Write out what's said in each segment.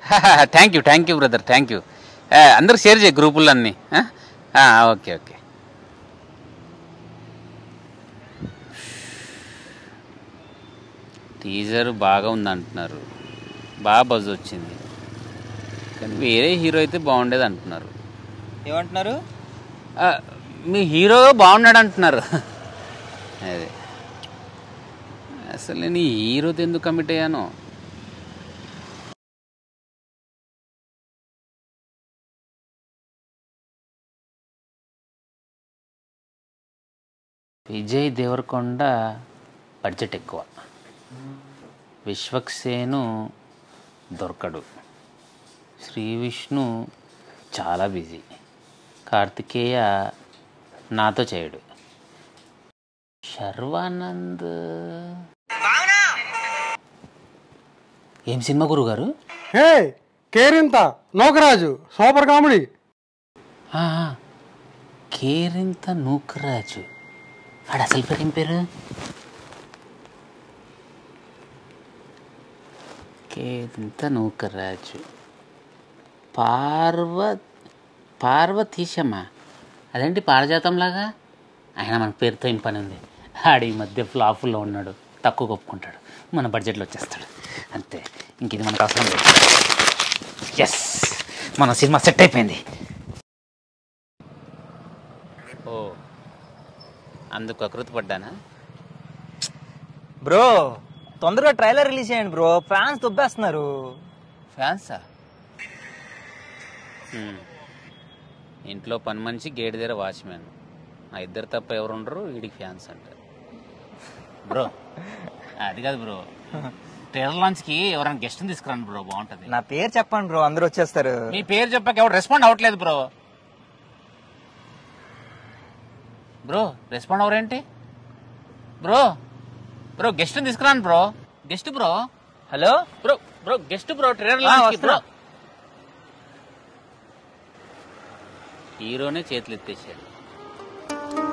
Thank you thank you brother thank you అందరు share చేయి గ్రూపుల్లో అన్నీ ఆ? ఆ, ఓకే ఓకే టీజర్ బాగా ఉంది అంటున్నారు బాగా బజ్ వచ్చింది కానీ వేరే హీరో అయితే బాగుండేది అంటున్నారు ఏమంటున్నారు ఆ, మీ హీరో బాగున్నాడు అంటున్నారు అదే అసలు నేను ఈ హీరోతో ఎందుకు కమిట్ అయ్యాను విజయ్ దేవరకొండ బడ్జెట్ ఎక్కువ విశ్వక్సేను దొరకడు శ్రీ విష్ణు చాలా బిజీ కార్తికేయ నాతో చేయడు శర్వానంద్ ఏం సినిమా గురుగారు hey Kerintha Nookaraju super comedy ఆ, కేరింత నూకరాజు ఆడ అసలు పేరు ఏం పేరు కేరింత నూకరాజు పార్వ పార్వతీశమ్మ అదేంటి పారజాతంలాగా ఆయన మన పేరుతో ఏం పని ఉంది ఆడు ఈ మధ్య ఫ్లాఫుల్లో ఉన్నాడు తక్కువ ఒప్పుకుంటాడు మన బడ్జెట్లో వచ్చేస్తాడు అంతే ఇంక ఇది మనకు అవసరం లేదు ఎస్ మన సినిమా సెట్ అయిపోయింది ఓ అందుకు అకృతి పడ్డానా బ్రో తొందరగా ట్రైలర్ రిలీజ్ చేయండి బ్రో ఫ్యాన్స్ దుబ్బేస్తున్నారు ఫ్యాన్సా హ్మ్. ఇంట్లో పని మనిషి గేట్ దగ్గర వాచ్మెన్ ఆ ఇద్దరు తప్ప ఎవరు ఉండరు వీడికి ఫ్యాన్స్ అంటారు బ్రో అది కాదు బ్రో ట్రైలర్ లాంచ్కి ఎవరైనా గెస్ట్ని తీసుకురండి బ్రో బాగుంటుంది నా పేరు చెప్పండి బ్రో అందరూ వచ్చేస్తారు మీ పేరు చెప్పాక ఎవరు రెస్పాండ్ అవ్వట్లేదు బ్రో బ్రో రెస్పాండ్ అవరేంటి బ్రో బ్రో గెస్ట్ తీసుకురాను bro guest bro hello bro bro guest bro trailer ఆ, లాంచ్ బ్రో వస్తున్నా. హీరోనే చేతులు ఎత్తేసాడు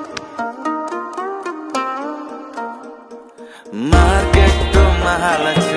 మార్కెట్ మహాలక్ష్మి